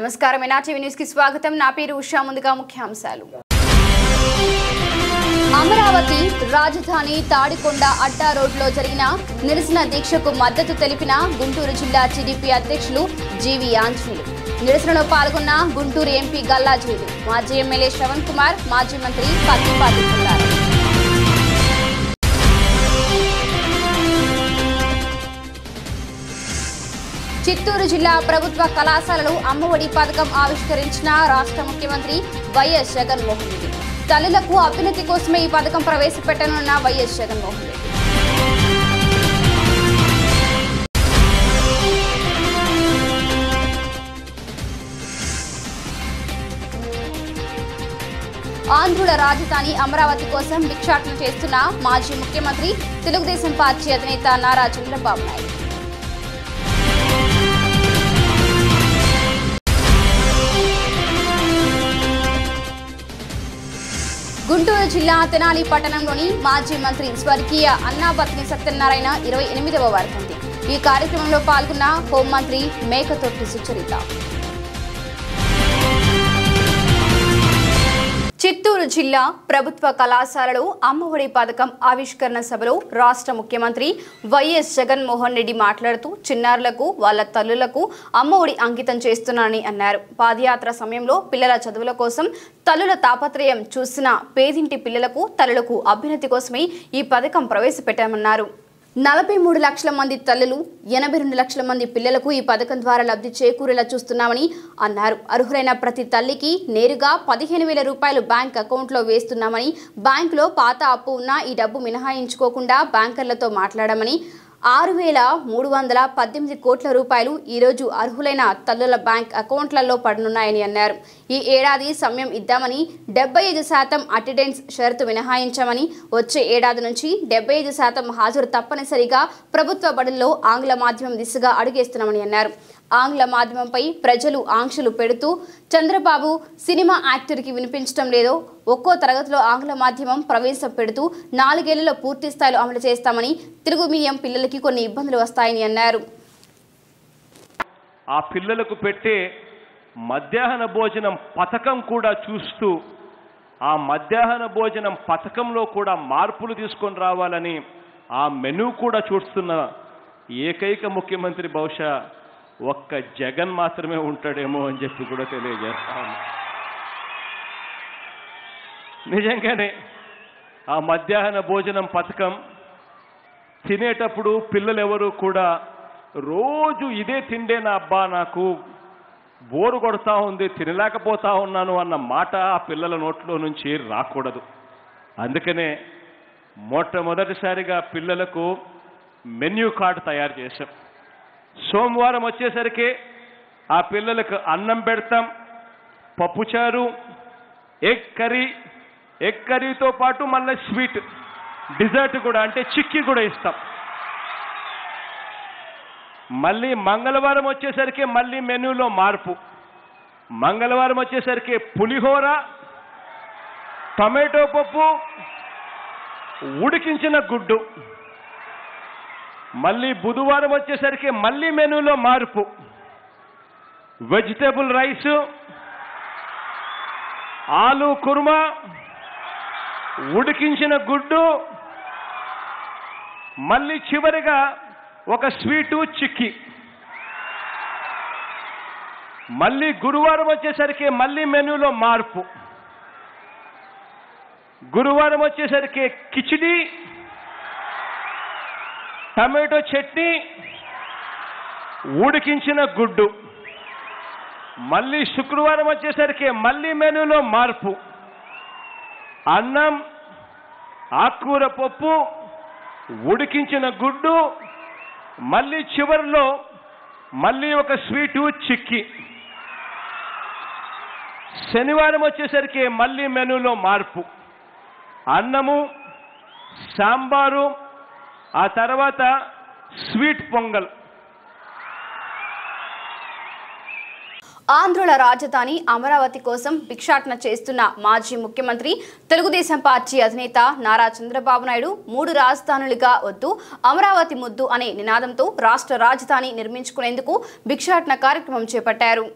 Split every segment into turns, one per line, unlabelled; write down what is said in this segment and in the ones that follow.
నమస్కారం NRTV news కి స్వాగతం నా పేరు ఉషా ముందుగా ముఖ్యాంశాలు అమరావతి రాజధాని తాడికొండ అడ్డా రోడ్లో జరిగిన నిరసన దీక్షకు మద్దతు తెలిపిన గుంటూరు జిల్లా టీడీపీ అధ్యక్షులు జీవి ఆంజనేయులు నిరసనలో పాల్గొన్న గుంటూరు ఎంపీ గల్లాజీలు మాజీ ఎమ్మెల్యే శ్రవణ్ కుమార్ మాజీ మంత్రి పత్తిపాటి పుల్లారావు చిత్తూరు జిల్లా ప్రభుత్వ కళాశాలలు అమ్మఒడి పథకం ఆవిష్కరించిన రాష్ట్ర ముఖ్యమంత్రి వైఎస్ జగన్మోహన్ రెడ్డి తల్లులకు అభ్యున్నతి కోసమే ఈ పథకం ప్రవేశపెట్టనున్న వైఎస్ జగన్మోహన్ రెడ్డి ఆంధ్రుల రాజధాని అమరావతి కోసం భిక్షాటన చేస్తున్న మాజీ ముఖ్యమంత్రి తెలుగుదేశం పార్టీ అధినేత నారా చంద్రబాబు నాయుడు గుంటూరు జిల్లా తెనాలి పట్టణంలోని మాజీ మంత్రి స్వర్గీయ అన్నాబత్ని సత్యనారాయణ ఇరవై ఎనిమిదవ వర్ధంతి ఈ కార్యక్రమంలో పాల్గొన్న హోంమంత్రి మేకతొట్టి సుచరిత చిత్తూరు జిల్లా ప్రభుత్వ కళాశాలలో అమ్మఒడి పథకం ఆవిష్కరణ సభలో రాష్ట్ర ముఖ్యమంత్రి వైఎస్ జగన్మోహన్ రెడ్డి మాట్లాడుతూ చిన్నారులకు వాళ్ళ తల్లులకు అమ్మఒడి అంకితం చేస్తున్నానని అన్నారు పాదయాత్ర సమయంలో పిల్లల చదువుల కోసం తల్లుల తాపత్రయం చూసిన పేదింటి పిల్లలకు తల్లులకు అభ్యున్నతి కోసమే ఈ పథకం ప్రవేశపెట్టామన్నారు నలభై మూడు లక్షల మంది తల్లులు ఎనభై రెండు లక్షల మంది పిల్లలకు ఈ పథకం ద్వారా లబ్ధి చేకూరేలా చూస్తున్నామని అన్నారు అర్హులైన ప్రతి తల్లికి నేరుగా పదిహేను వేల రూపాయలు బ్యాంక్ అకౌంట్లో వేస్తున్నామని బ్యాంకులో పాత అప్పు ఉన్నా ఈ డబ్బు మినహాయించుకోకుండా బ్యాంకర్లతో మాట్లాడమని ఆరు వేల మూడు వందల పద్దెనిమిది కోట్ల రూపాయలు ఈరోజు అర్హులైన తల్లుల బ్యాంక్ అకౌంట్లలో పడనున్నాయని అన్నారు ఈ ఏడాది సమయం ఇద్దామని డెబ్బై ఐదు శాతం అటెండెన్స్ షరతు మినహాయించామని వచ్చే ఏడాది నుంచి డెబ్బై ఐదు శాతం హాజరు తప్పనిసరిగా ప్రభుత్వ బడుల్లో ఆంగ్ల మాధ్యమం దిశగా అడుగేస్తున్నామని అన్నారు ఆంగ్ల మాధ్యమంపై ప్రజలు ఆంక్షలు పెడుతూ చంద్రబాబు సినిమా యాక్టర్కి వినిపించడం లేదో ఒక్కో తరగతిలో ఆంగ్ల మాధ్యమం ప్రవేశపెడుతూ నాలుగేళ్లలో పూర్తి స్థాయిలో అమలు చేస్తామని తెలుగు మీడియం పిల్లలకి కొన్ని ఇబ్బందులు వస్తాయని అన్నారు
ఆ పిల్లలకు పెట్టే మధ్యాహ్న భోజనం పథకం కూడా చూస్తూ ఆ మధ్యాహ్న భోజనం పథకంలో కూడా మార్పులు తీసుకొని రావాలని ఆ మెనూ కూడా చూస్తున్న ఏకైక ముఖ్యమంత్రి బహుశా ఒక్క జగన్ మాత్రమే ఉంటాడేమో అని చెప్పి కూడా తెలియజేస్తాను నిజంగానే ఆ మధ్యాహ్న భోజనం పథకం తినేటప్పుడు పిల్లలెవరూ కూడా రోజు ఇదే తిండే నా అబ్బా నాకు బోరు కొడతా ఉంది తినలేకపోతా ఉన్నాను అన్న మాట ఆ పిల్లల నోట్లో నుంచి రాకూడదు అందుకనే మొట్టమొదటిసారిగా పిల్లలకు మెన్యూ కార్డు తయారు చేశాం సోమవారం వచ్చేసరికి ఆ పిల్లలకు అన్నం పెడతాం పప్పుచారు ఎగ్ కర్రీ ఎగ్ కర్రీతో పాటు మళ్ళీ స్వీట్ డిజర్ట్ కూడా అంటే చిక్కీ కూడా ఇస్తాం మళ్ళీ మంగళవారం వచ్చేసరికి మళ్ళీ మెనూలో మార్పు మంగళవారం వచ్చేసరికి పులిహోర టమాటో పప్పు ఉడికించిన గుడ్డు మళ్ళీ బుధవారం వచ్చేసరికి మళ్ళీ మెనూలో మార్పు వెజిటేబుల్ రైస్ ఆలు కుర్మా ఉడికించిన గుడ్డు మళ్ళీ చివరిగా ఒక స్వీటు చిక్కి మళ్ళీ గురువారం వచ్చేసరికి మళ్ళీ మెనూలో మార్పు గురువారం వచ్చేసరికి కిచిడి టమాటో చట్నీ ఉడికించిన గుడ్డు మళ్ళీ శుక్రవారం వచ్చేసరికి మళ్ళీ మెనూలో మార్పు అన్నం ఆకుకూర పప్పు ఉడికించిన గుడ్డు మళ్ళీ చివరిలో మళ్ళీ ఒక స్వీటు చిక్కి శనివారం వచ్చేసరికి మళ్ళీ మెనూలో మార్పు అన్నము సాంబారు ఆ తర్వాత స్వీట్ పొంగల్
ఆంధ్రుల రాజధాని అమరావతి కోసం భిక్షాటన చేస్తున్న మాజీ ముఖ్యమంత్రి తెలుగుదేశం పార్టీ అధినేత నారా చంద్రబాబు నాయుడు మూడు రాజధానులుగా వద్దు అమరావతి ముద్దు అనే నినాదంతో రాష్ట్ర రాజధాని నిర్మించుకునేందుకు భిక్షాటన కార్యక్రమం చేపట్టారు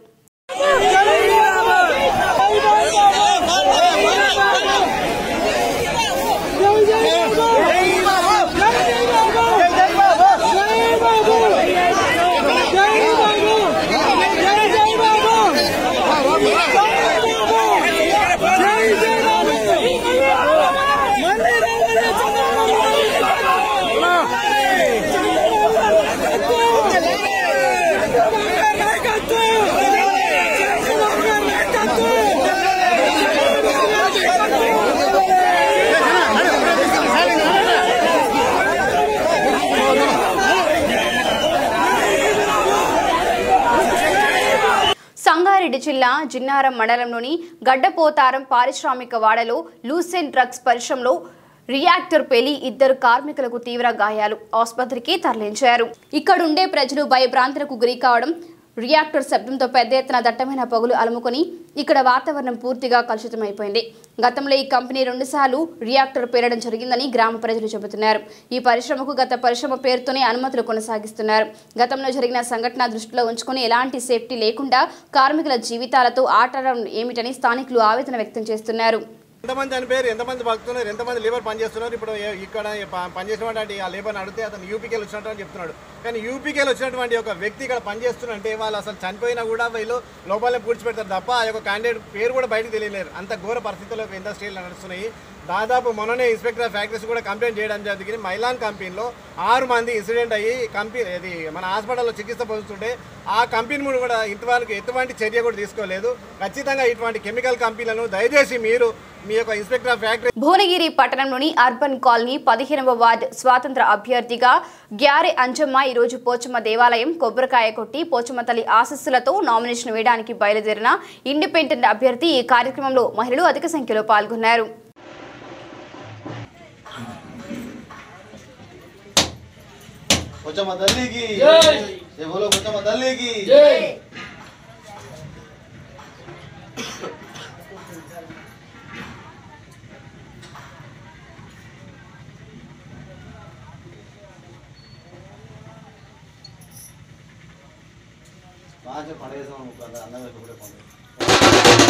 సంగారెడ్డి జిల్లా జిన్నారం మండలంలోని గడ్డపోతారం పారిశ్రామిక వాడలో లూసెన్ డ్రగ్స్ పరిశ్రమలో రియాక్టర్ పేలి ఇద్దరు కార్మికులకు తీవ్ర గాయాలు ఆసుపత్రికి తరలించారు ఇక్కడుండే ప్రజలు భయభ్రాంతులకు గురి కావడం రియాక్టర్ శబ్దంతో పెద్ద ఎత్తున దట్టమైన పొగలు అలుముకొని ఇక్కడ వాతావరణం పూర్తిగా కలుషితమైపోయింది గతంలో ఈ కంపెనీ రెండుసార్లు రియాక్టర్ పేరడం జరిగిందని గ్రామ ప్రజలు చెబుతున్నారు ఈ పరిశ్రమకు గత పరిశ్రమ పేరుతోనే అనుమతులు కొనసాగిస్తున్నారు గతంలో జరిగిన సంఘటన దృష్టిలో ఉంచుకుని ఎలాంటి సేఫ్టీ లేకుండా కార్మికుల జీవితాలతో ఆటడం ఏమిటని స్థానికులు ఆవేదన వ్యక్తం చేస్తున్నారు
ఎంతమంది చనిపోయారు ఎంతమంది బతుకుతున్నారు ఎంతమంది లేబర్ పనిచేస్తున్నారు ఇప్పుడు ఏ- ఇక్కడ ప- పనిచేసినటువంటి ఆ లేబర్ని అడిగితే అతను యూపీకేలు వచ్చినట్టు అని చెప్తున్నాడు కానీ యూపీకేలు వచ్చినటువంటి ఒక వ్యక్తి ఇక్కడ పనిచేస్తున్నంటే వాళ్ళు అసలు చనిపోయినా కూడా వీళ్ళు లోపలే పూడ్చిపెడతారు తప్ప ఆ యొక్క క్యాండిడేట్ పేరు కూడా బయటకు తెలియలేరు అంత ఘోర పరిస్థితుల్లో ఇండస్ట్రీలు నడుస్తున్నాయి దాదాపు మొన్ననే ఇన్స్పెక్టర్ ఆఫ్ ఫ్యాక్టరీస్ కూడా కంప్లైంట్ చేయడం జరిగింది మైలాన్ కంపెనీలో ఆరు మంది ఇన్సిడెంట్ అయ్యి కంపెనీ ఇది మన హాస్పిటల్లో చికిత్స పొందుతుంటే ఆ కంపెనీ కూడా కూడా ఇంతవరకు ఎటువంటి చర్య కూడా తీసుకోలేదు ఖచ్చితంగా ఇటువంటి కెమికల్ కంపెనీలను దయచేసి మీరు మీ యొక్క ఇన్స్పెక్టర్ ఆఫ్ ఫ్యాక్టరీ
భువనగిరి పట్టణంలోని అర్బన్ కాలనీ పదిహేనవ వార్డు స్వాతంత్ర అభ్యర్థిగా గ్యారె అంజమ్మ ఈరోజు పోచమ్మ దేవాలయం కొబ్బరికాయ కొట్టి పోచమ్మ తల్లి ఆశస్సులతో నామినేషన్ వేయడానికి బయలుదేరిన ఇండిపెండెంట్ అభ్యర్థి ఈ కార్యక్రమంలో మహిళలు అధిక సంఖ్యలో పాల్గొన్నారు
కొంచెం తల్లికి ఎవరో కొంచెం తల్లికి బాగా పడేసాం కదా అందరం ఇప్పుడే పండుగ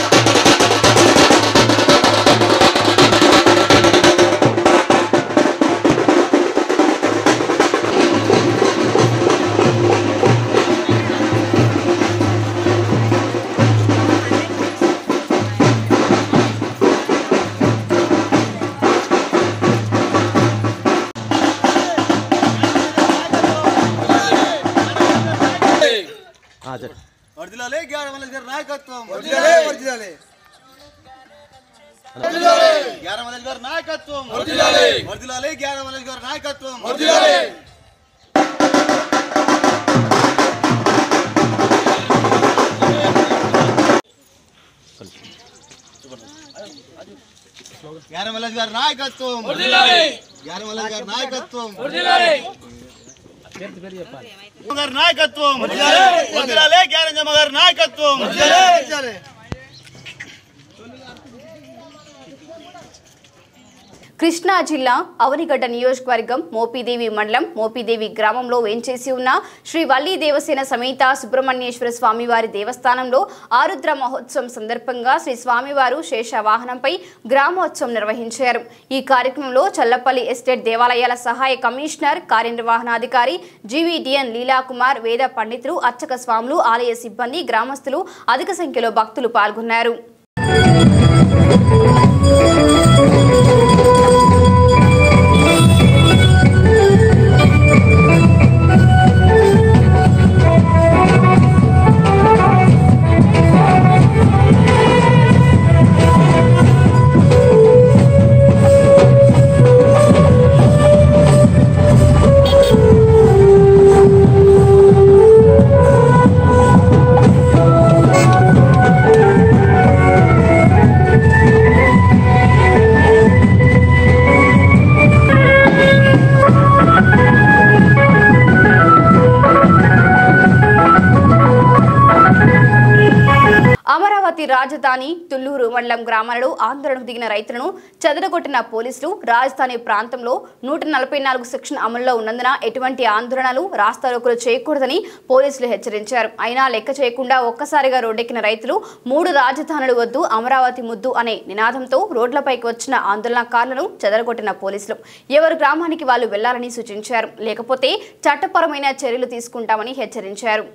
వర్దిలాలే గ్యారమల గారి నాయకత్వం వర్దిలాలే వర్దిలాలే గ్యారమల గారి నాయకత్వం వర్దిలాలే వర్దిలాలే గ్యారమల గారి నాయకత్వం వర్దిలాలే గ్యారమల గారి నాయకత్వం వర్దిలాలే గ్యారమల గారి నాయకత్వం వర్దిలాలే గారి నాయకత్వం వదిలాలే గ్యారంజమ్మ గారి నాయకత్వం
కృష్ణా జిల్లా అవనిగడ్డ నియోజకవర్గం మోపిదేవి మండలం మోపిదేవి గ్రామంలో వేంచేసి ఉన్న శ్రీ వల్లి దేవసేన సమేత సుబ్రహ్మణ్యేశ్వర స్వామివారి దేవస్థానంలో ఆరుద్ర మహోత్సవం సందర్భంగా శ్రీ స్వామివారు శేష వాహనంపై గ్రామోత్సవం నిర్వహించారు ఈ కార్యక్రమంలో చల్లపల్లి ఎస్టేట్ దేవాలయాల సహాయ కమిషనర్ కార్యనిర్వహణాధికారి జీవీడిఎన్ లీలాకుమార్ వేద పండితులు అర్చక స్వాములు ఆలయ సిబ్బంది గ్రామస్తులు అధిక సంఖ్యలో భక్తులు పాల్గొన్నారు
శ్రీ
అమరావతి రాజధాని తుళ్లూరు మండలం గ్రామాలలో ఆందోళనకు దిగిన రైతులను చెదరగొట్టిన పోలీసులు రాజధాని ప్రాంతంలో నూట నలభై నాలుగు సెక్షన్ అమల్లో ఉన్నందున ఎటువంటి ఆందోళనలు రాస్తారోకులు చేయకూడదని పోలీసులు హెచ్చరించారు అయినా లెక్క చేయకుండా ఒక్కసారిగా రోడ్డెక్కిన రైతులు మూడు రాజధానులు వద్దు అమరావతి ముద్దు అనే నినాదంతో రోడ్లపైకి వచ్చిన ఆందోళనకారులను చెదరగొట్టిన పోలీసులు ఎవరు గ్రామానికి వాళ్ళు వెళ్లాలని సూచించారు లేకపోతే చట్టపరమైన చర్యలు తీసుకుంటామని హెచ్చరించారు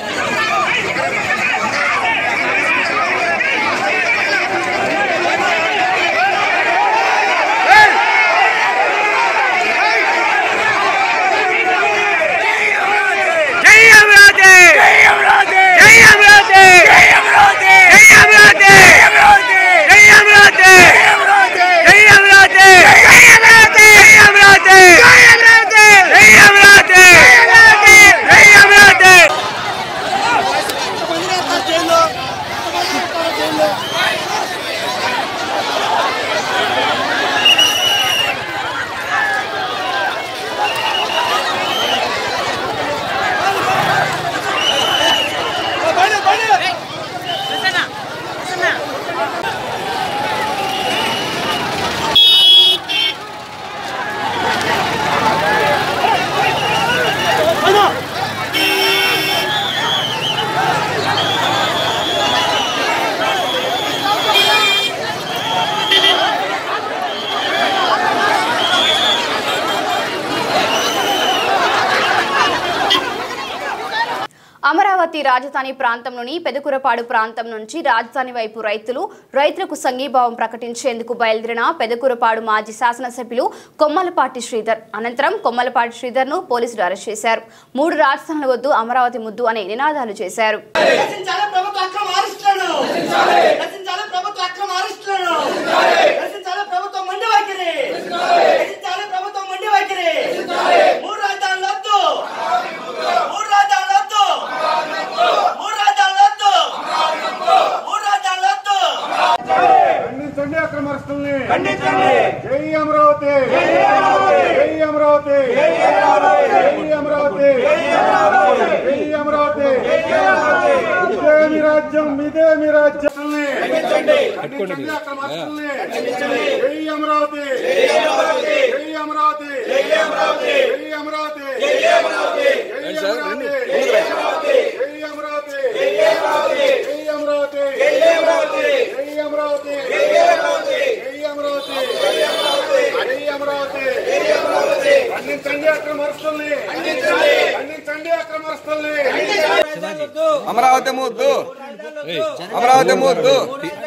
జై అమరావతి జై అమరావతి జై అమరావతి జై అమరావతి జై అమరావతి జై అమరావతి జై అమరావతి జై అమరావతి జై అమరావతి జై అమరావతి జై అమరావతి జై అమరావతి
అమరావతి రాజధాని ప్రాంతంలోని పెదకురపాడు ప్రాంతం నుంచి రాజధాని వైపు రైతులు రైతులకు సంఘీభావం ప్రకటించేందుకు బయలుదేరిన పెదకురపాడు మాజీ శాసనసభ్యులు కొమ్మలపాటి శ్రీధర్ అనంతరం కొమ్మలపాటి శ్రీధర్ ను పోలీసులు అరెస్ట్ చేశారు మూడు రాజధానుల వద్దు అమరావతి ముద్దు అనే నినాదాలు చేశారు
రచించాలి ప్రభుత్వ అక్రమ అరెస్టులను రచించాలి ప్రభుత్వ అక్రమ అరెస్టులను రచించాలి ప్రభుత్వం మండి వైఖరి రచించాలి ప్రభుత్వం మండి వైఖరి మూడు రాజధానులు వద్దు మూడు రాజధానులు వద్దు మూడు రాజధానులు వద్దు మూడు రాజధానులు వద్దు
ఖండించండి అక్రమస్తుల్ని ఖండించండి జై అమరావతి జై అమరావతి జై అమరావతి జై అమరావతి ఇదే మీ రాజ్యం ఇదే మీ రాజ్యం ఖండించండి ఖండించండి అక్రమస్తుల్ని జై అమరావతి జై అమరావతి జై అమరావతి జై అమరావతి జై అమరావతి జై అమరావతి జై అమరావతి జై అమరావతి జై అమరావతి జై అమరావతి జై అమరావతి జై అమరావతి జై అమరావతి జై అమరావతి జై అమరావతి జై అమరావతి ఖండించండి అక్రమస్తుల్ని ఖండించండి ఖండించండి అక్రమస్తుల్ని
అమరావతి ముద్దు అమరావతి ముద్దు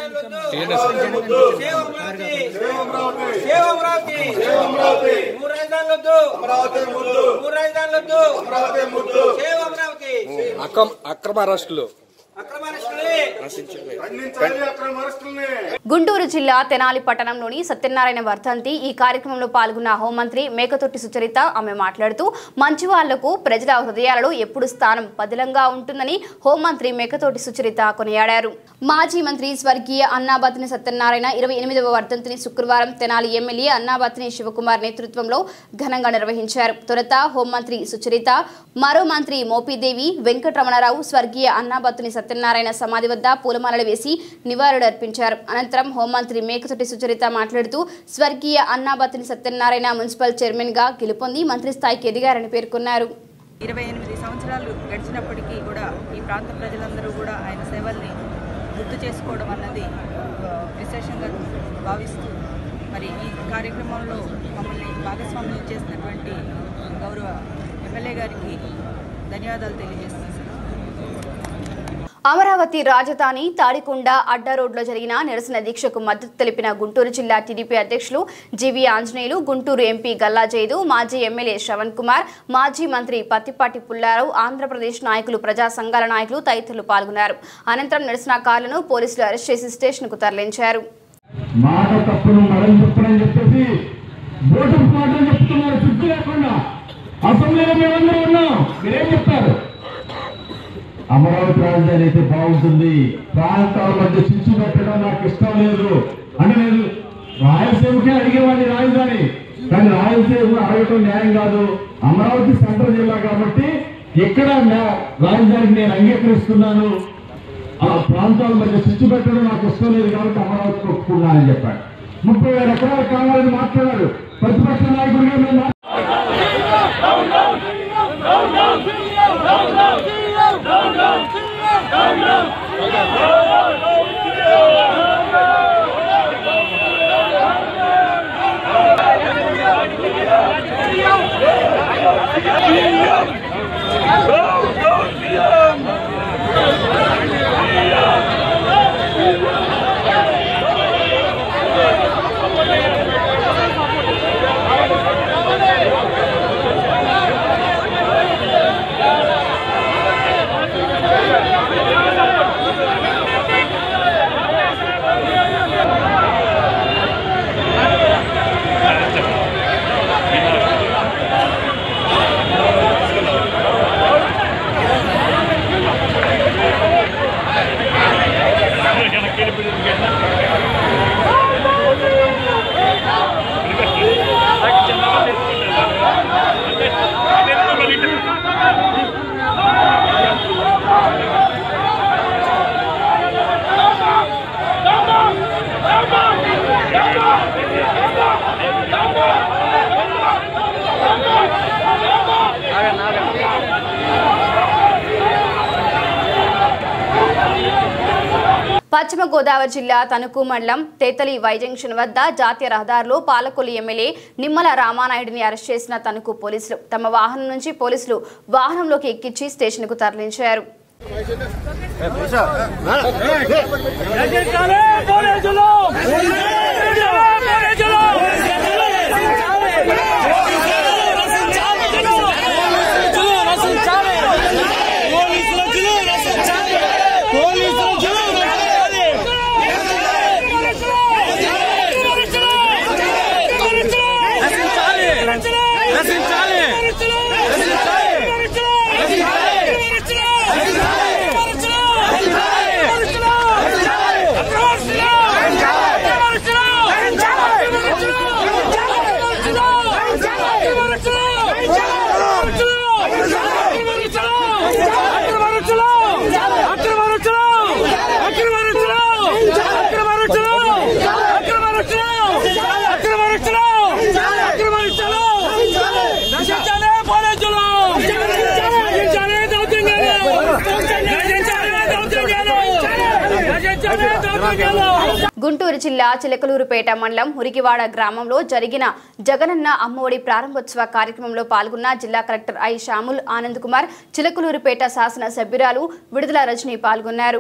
అమరావతి అమరావతి
మూడు రాజధానులు వద్దు
అమరావతి ముద్దు
మూడు రాజధానులు వద్దు
అమరావతి ముద్దు
సేవ అమరావతి
అక్రమ అక్రమ అరెస్టులు
అక్రమ అరెస్టులని
ఖండించండి అక్రమస్తుల్ని
గుంటూరు జిల్లా తెనాలి పట్టణంలోని సత్యనారాయణ వర్ధంతి ఈ కార్యక్రమంలో పాల్గొన్న హోంమంత్రి మేకతొట్టి సుచరిత ఆమె మాట్లాడుతూ మంచి వాళ్లకు ప్రజల హృదయాలలో ఎప్పుడు స్థానం పదిలంగా ఉంటుందని హోంమంత్రి మేకతోటి సుచరిత కొనియాడారు మాజీ మంత్రి స్వర్గీయ అన్నాబతిని సత్యనారాయణ ఇరవై ఎనిమిదవ వర్ధంతిని శుక్రవారం తెనాలి ఎమ్మెల్యే అన్నాబతిని శివకుమార్ నేతృత్వంలో ఘనంగా నిర్వహించారు తొలుత హోంమంత్రి సుచరిత మరో మంత్రి మోపిదేవి వెంకటరమణరావు స్వర్గీయ అన్నాబత్తుని సత్యనారాయణ సమాధి వద్ద పూలమాలలు వేసి నివాళులర్పించారు అనంతరం హోంమంత్రి మేకతోటి సుచరిత మాట్లాడుతూ స్వర్గీయ అన్నాబత్తుని సత్యనారాయణ మున్సిపల్ చైర్మన్ గా గెలుపొంది మంత్రి స్థాయికి ఎదిగారని పేర్కొన్నారు
ఇరవై ఎనిమిది సంవత్సరాలు గడిచినప్పటికీ కూడా ఈ ప్రాంత ప్రజలందరూ కూడా ఆయన సేవల్ని గుర్తు చేసుకోవడం అన్నది ఆ, విశేషంగా భావిస్తూ మరి ఈ కార్యక్రమంలో మమ్మల్ని భాగస్వామ్యం చేసినటువంటి గౌరవ ఎమ్మెల్యే గారికి ధన్యవాదాలు తెలియజేస్తున్నాను
అమరావతి రాజధాని తాడికొండ అడ్డా రోడ్లో జరిగిన నిరసన దీక్షకు మద్దతు తెలిపిన గుంటూరు జిల్లా టీడీపీ అధ్యక్షులు జీవీ ఆంజనేయులు గుంటూరు ఎంపీ గల్లా జైదు మాజీ ఎమ్మెల్యే శ్రవణ్ కుమార్ మాజీ మంత్రి పత్తిపాటి పుల్లారావు ఆంధ్రప్రదేశ్ నాయకులు ప్రజా సంఘాల నాయకులు తదితరులు పాల్గొన్నారు అనంతరం నిరసనకారులను పోలీసులు అరెస్ట్ చేసి స్టేషన్కు తరలించారు
మాట తప్పును మరం తప్పునని చెప్పేసి బోటు మాటలు చెప్తున్నారు సిగ్గు లేకుండా అసెంబ్లీలో మేమందరూ ఉన్నాం మీరేం చెప్తారు అమరావతి రాజధాని అయితే బాగుంటుంది ప్రాంతాల మధ్య చిచ్చు పెట్టడం నాకు ఇష్టం లేదు అంటే నేను రాయలసీమకే అడిగేవాడిని రాజధాని కానీ రాయలసీమ అడగటం న్యాయం కాదు అమరావతి సెంట్రల్ జిల్లా కాబట్టి ఇక్కడ నా- రాజధానికి నేను అంగీకరిస్తున్నాను ఆ ప్రాంతాల మధ్య చిచ్చు పెట్టడం నాకు ఇష్టం లేదు కాబట్టి అమరావతికి ఒప్పుకున్నానని చెప్పాడు ముప్పై వేల ఎకరాలు కావాలని మాట్లాడారు ప్రతిపక్ష నాయకుడిగా మేము మాట్లాడారు.
పశ్చిమ గోదావరి జిల్లా తణుకు మండలం తేతలి వై జంక్షన్ వద్ద జాతీయ రహదారిలో పాలకొల్లు ఎమ్మెల్యే నిమ్మల రామానాయుడిని అరెస్ట్ చేసిన తణుకు పోలీసులు తమ వాహనం నుంచి పోలీసులు వాహనంలోకి ఎక్కించి స్టేషన్కు తరలించారు గుంటూరు జిల్లా చిలకలూరుపేట మండలం మురికివాడ గ్రామంలో జరిగిన జగనన్న అమ్మఒడి ప్రారంభోత్సవ కార్యక్రమంలో పాల్గొన్న జిల్లా collector I Samuel Anand Kumar Chilakaluripet శాసన సభ్యురాలు విడుదల రజని పాల్గొన్నారు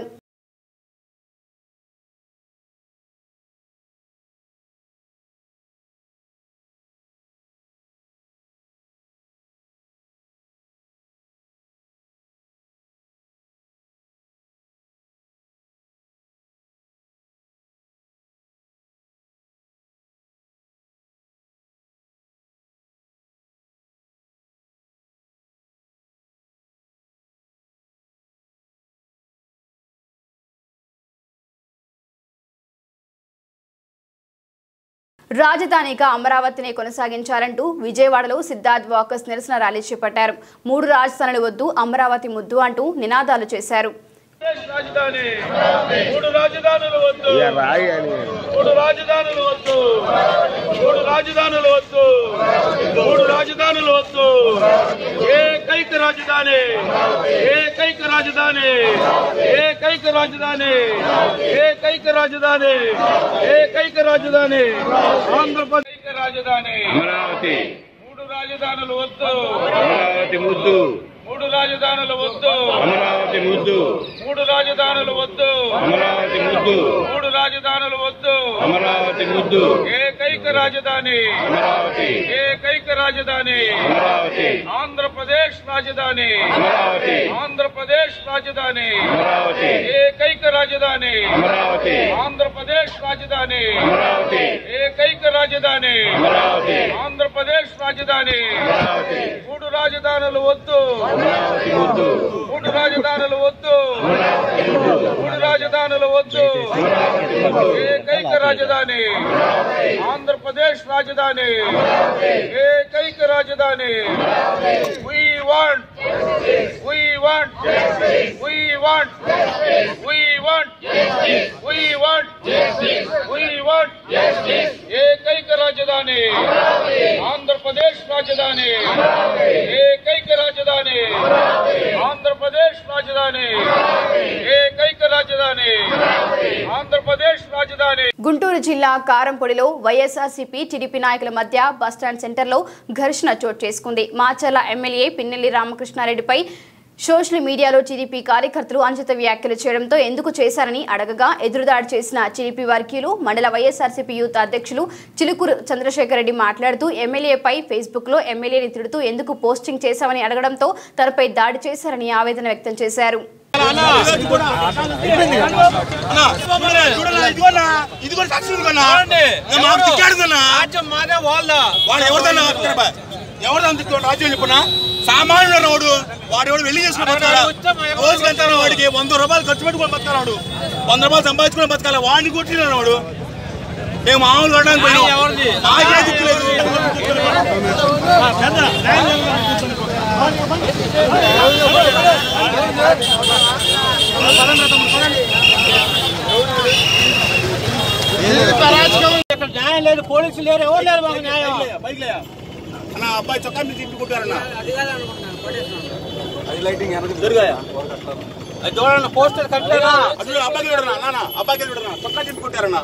రాజధానిగా అమరావతిని కొనసాగించాలంటూ విజయవాడలో సిద్ధార్థ్ వాకర్స్ నిరసన ర్యాలీ చేపట్టారు మూడు రాజధానులు వద్దు అమరావతి ముద్దు అంటూ నినాదాలు చేశారు
రాజధాని మూడు రాజధానులు వద్దు మూడు రాజధానులు వద్దు మూడు రాజధానులు వద్దు మూడు రాజధానులు వద్దు ఏకైక రాజధాని ఏకైక రాజధాని ఏకైక రాజధాని ఏకైక రాజధాని ఏకైక రాజధాని ఆంధ్రప్రదేశ్ రాజధాని
అమరావతి
మూడు రాజధానులు వద్దు
అమరావతి ముద్దు
మూడు రాజధానులు వద్దు
అమరావతి ముద్దు
మూడు రాజధానులు వద్దు
అమరావతి ముద్దు
మూడు రాజధానులు వద్దు
అమరావతి ముద్దు
ఏకైక రాజధాని
అమరావతి
ఏకైక రాజధాని
అమరావతి
ఆంధ్రప్రదేశ్ రాజధాని
అమరావతి
ఆంధ్రప్రదేశ్ రాజధాని
అమరావతి
ఏకైక రాజధాని
అమరావతి
ఆంధ్రప్రదేశ్ రాజధాని
అమరావతి
ఏకైక రాజధాని
అమరావతి
ఆంధ్రప్రదేశ్ రాజధాని
అమరావతి
మూడు రాజధానులు వద్దు
అమరావతి ముద్దు
మూడు రాజధానులు వద్దు మూడు రాజధానులు వద్దు ఏకైక రాజధాని ఆంధ్రప్రదేశ్ రాజధాని ఏకైక రాజధాని we want we want We want. We want. We want. We want. ఏకైక రాజధాని ఆంధ్రప్రదేశ్ రాజధాని ఏకైక రాజధాని ఆంధ్రప్రదేశ్ రాజధాని ఏకైక రాజధాని ఆంధ్రప్రదేశ్ రాజధాని
గుంటూరు జిల్లా కారంపొడిలో వైఎస్ఆర్సీపీ టీడీపీ నాయకుల మధ్య బస్టాండ్ సెంటర్లో ఘర్షణ చోటు చేసుకుంది మాచర్ల ఎమ్మెల్యే పిన్నెల్లి రామకృష్ణారెడ్డిపై సోషల్ మీడియాలో టీడీపీ కార్యకర్తలు అనుచిత వ్యాఖ్యలు చేయడంతో ఎందుకు చేశారని అడగగా ఎదురుదాడి చేసిన టీడీపీ వర్గీయులు మండల వైఎస్ఆర్సీపీ యూత్ అధ్యక్షులు చిలుకూరు చంద్రశేఖర్ రెడ్డి మాట్లాడుతూ ఎమ్మెల్యేపై ఫేస్బుక్లో ఎమ్మెల్యేని తిడుతూ ఎందుకు పోస్టింగ్ చేశామని అడగడంతో తనపై దాడి చేశారని ఆవేదన వ్యక్తం చేశారు
ఇది కూడా సాక్షి మాకు తిట్టాడుతున్నా వాడు ఎవరిదన్నా ఎవరిదా తిట్టుకోండి రాజ్యం చెప్పున్నా సామాన్యుడు వాడు వాడు ఎవడు వెళ్ళి చేసుకుని బతకాలా రోజుకి ఎంత వాడికి వంద రూపాయలు ఖర్చు పెట్టుకొని బతకాలి వాడు వంద రూపాయలు సంపాదించుకొని బతకాలి వాడిని కొట్టిన వాడు మేము మామూలు కొట్టడానికి పోయినాం మాకే దిక్కులేదు
న్యాయం లేదు పోలీసులు లేరు ఎవరు లేరు మాకు న్యాయం
బైక్ లేయా అన్న అబ్బాయి చొక్కా మీద తిప్పుకుంటారన్న
అది చూడండి పోస్టర్ కట్టలేదా
అసలు అబ్బాయికి చూడనా నాన్న అబ్బాయికి చూడనా చొక్కా తిప్పుకుంటారన్న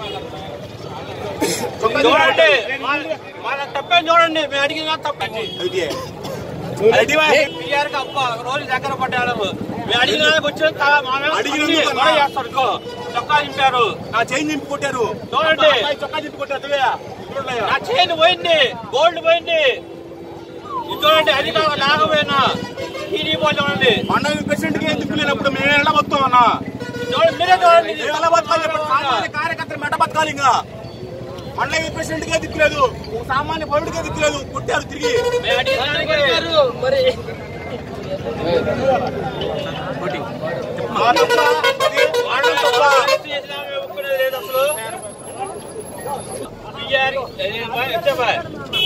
చూడండి వాళ్ళ- వాళ్ళ తప్పేం చూడండి మేము అడిగిన తప్పండి
అయితే
పిఆర్ కి అప్ప రోజు దగ్గర పడ్డాడు మేము అడిగిన వచ్చిన తా- మా మీద
అడిగినందుకు
వచ్చి
అన్నా.
గొడవ చేస్తారు ఇదిగో. చొక్కా దింపారు
నా చైన్ తిప్పుకుంటారు
చూడండి.
అబ్బాయి చొక్కా తిప్పుకుంటారు చూడయా చూడలేయా
నా చైన్ పోయింది గోల్డ్ పోయింది ఇది చూడండి అది కాక లేకపోయినా టీడీ పోయి చూడండి
మండలి ప్రెసిడెంట్ కి ఎందుకు లేనప్పుడు మేము ఎలా బతుకుతాం అన్న
చూడండి మీరే చూడండి ఇది.
మేము ఎలా బతకాలి చెప్పండి? సామాన్య కార్యకర్తలు మెట బతకాలి ఇంకా మండలి ప్రెసిడెంట్ కే దిక్కులేదు ఒక సామాన్య పౌరుడికే దిక్కులేదు కొట్టారు తిరిగి
మేము అడిగిన దానికి మరి
మా తప్ప, అది వాళ్ళ తప్ప.
అరెస్ట్ చేసినా మేము ఒప్పుకునేది లేదు అసలు పిఆర్ ఏ, బాయ్, వచ్చే బాయ్.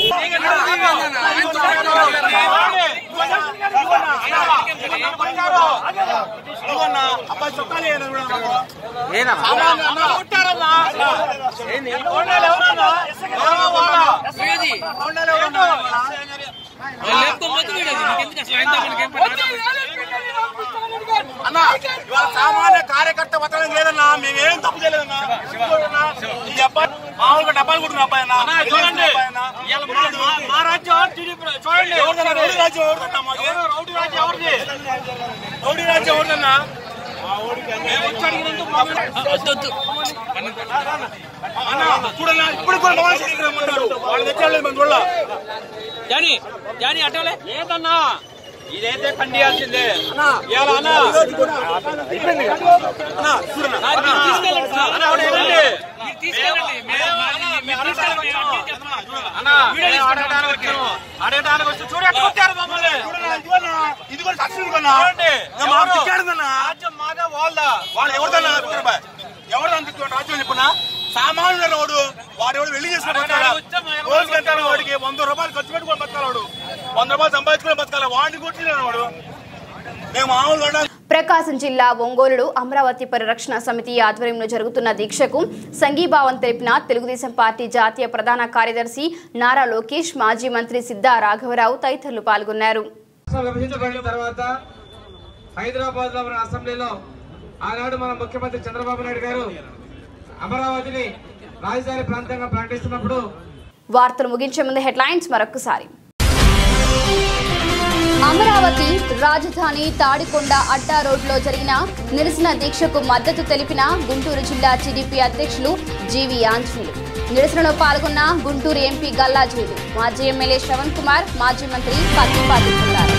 ఇదిగోన్నా, అబ్బాయి చొక్కా లేయనా చూడన్నా మాకు.
సామాన్య అన్న కొట్టారన్నా. కొన్నాళ్ళు ఎవరన్నా? ఎవరన్నా వాళ్ళ? కొన్నాళ్ళు ఎవరన్నా?
అన్న ఇవాళ సామాన్య కార్యకర్త బతకడం లేదన్నా మేమేం తప్పు చేయలేదన్నా ఇదిగోనన్నా, ఈ అబ్బాయి మామూలుగా డబ్బాలు కొడుకున్న అబ్బాయి అన్న
అన్నా, చూడండి ఇవాళ మా- మా- మా రాజ్యం టీడీపీ చూడండి
ఎవరిదన్నా రౌడీ రాజ్యం ఎవరిదన్నా మాకు?
ఎవరు రౌడీ రాజ్యం ఎవరిది
రౌడీ రాజ్యం ఎవరిదన్నా
మేము వచ్చి అడిగినందుకు మాకు
అన్న చూడన్నా ఇప్పుడు కూడా మమ్మల్ని చేస్తున్నారు వాళ్ళు తెచ్చారు మనం చూడాల
జాని జాని అటోలే లేదన్నా ఇదైతే ఖండియాల్సిందే ఇవాళ అన్న
అన్న చూడన్నా
నాకు మీరు తీసుకెళ్ళండి సార్. అన్న, ఒకటి వినండి. మేము- అన్న, మేము అడగడానికి వచ్చాము. అన్న, మేము అడగడానికి వచ్చాము. అడగడానికి వచ్చి చూడు ఎక్కడ వచ్చారు మమ్మల్ని
చూడన్నా, ఇదిగోన్నా, ఇది కూడా సాక్షి ఇదిగోన్నా.
చూడండి.
ఇంకా మాకు తెచ్చాడు కన్నా.
రాజ్యం మాదే వాళ్ళదా
వాళ్ళు ఎవరిదన్నా విక్రమాయ్? ఎవరిదన్నా తిట్టుకోండి రాజ్యం చెప్పున్నా సామాన్యుడు వాడు వాడు ఎవడు వెళ్ళి చేసుకుని బతకాలా రోజుకి ఎంత వాడికి వంద రూపాయలు ఖర్చు పెట్టుకొని బతకాలి వాడు వంద రూపాయలు సంపాదించుకొని బతకాలి వాడిని కొట్టిన వాడు మేము మామూలు కొట్టడానికి
ప్రకాశం జిల్లా ఒంగోలులో అమరావతి పరిరక్షణ సమితి ఆధ్వర్యంలో జరుగుతున్న దీక్షకు సంఘీభావం తెలిపిన తెలుగుదేశం పార్టీ జాతీయ ప్రధాన కార్యదర్శి నారా లోకేష్ మాజీ మంత్రి సిద్ధా రాఘవరావు తదితరులు పాల్గొన్నారు
రాష్ట్రం విభజించబడిన తర్వాత హైదరాబాద్ లో మన అసెంబ్లీలో ఆనాడు మన ముఖ్యమంత్రి చంద్రబాబు నాయుడు గారు అమరావతిని రాజధాని ప్రాంతంగా ప్రకటిస్తున్నప్పుడు
వార్తలు ముగించే ముందు హెడ్లైన్స్ మరొకసారి అమరావతి రాజధాని తాడికొండ అడ్డా రోడ్లో జరిగిన నిరసన దీక్షకు మద్దతు తెలిపిన గుంటూరు జిల్లా టీడీపీ అధ్యక్షులు జీవి ఆంజనేయులు నిరసనలో పాల్గొన్న గుంటూరు ఎంపీ గల్లాజీలు మాజీ ఎమ్మెల్యే శ్రవణ్ కుమార్ మాజీ మంత్రి పత్తిపాటి పుల్లారావు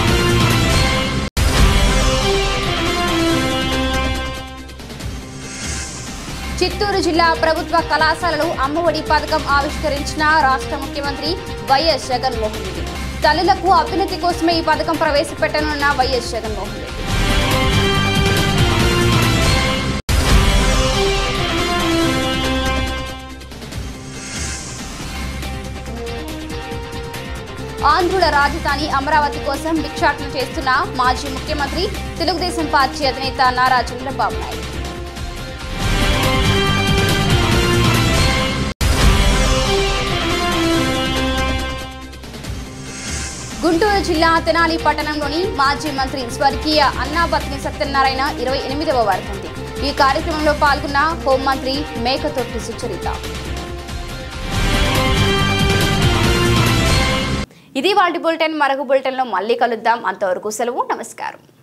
చిత్తూరు జిల్లా ప్రభుత్వ కళాశాలలు అమ్మఒడి పథకం ఆవిష్కరించిన రాష్ట్ర ముఖ్యమంత్రి వైఎస్ జగన్మోహన్ రెడ్డి తల్లులకు అభ్యున్నతి కోసమే ఈ పథకం ప్రవేశపెట్టనున్న వైఎస్ జగన్మోహన్ రెడ్డి ఆంధ్రుల రాజధాని అమరావతి కోసం భిక్షాటన చేస్తున్న మాజీ ముఖ్యమంత్రి తెలుగుదేశం పార్టీ అధినేత నారా చంద్రబాబు నాయుడు గుంటూరు జిల్లా తెనాలి పట్టణంలోని మాజీ మంత్రి స్వర్గీయ అన్నాపత్ని సత్యనారాయణ ఇరవై ఎనిమిదవ వర్ధంతి ఈ కార్యక్రమంలో పాల్గొన్న హోంమంత్రి మేకతొట్టి సుచరిత ఇది వాటి బులెటిన్ మరొక బులెటిన్లో మళ్ళీ కలుద్దాం అంతవరకు సెలవు నమస్కారం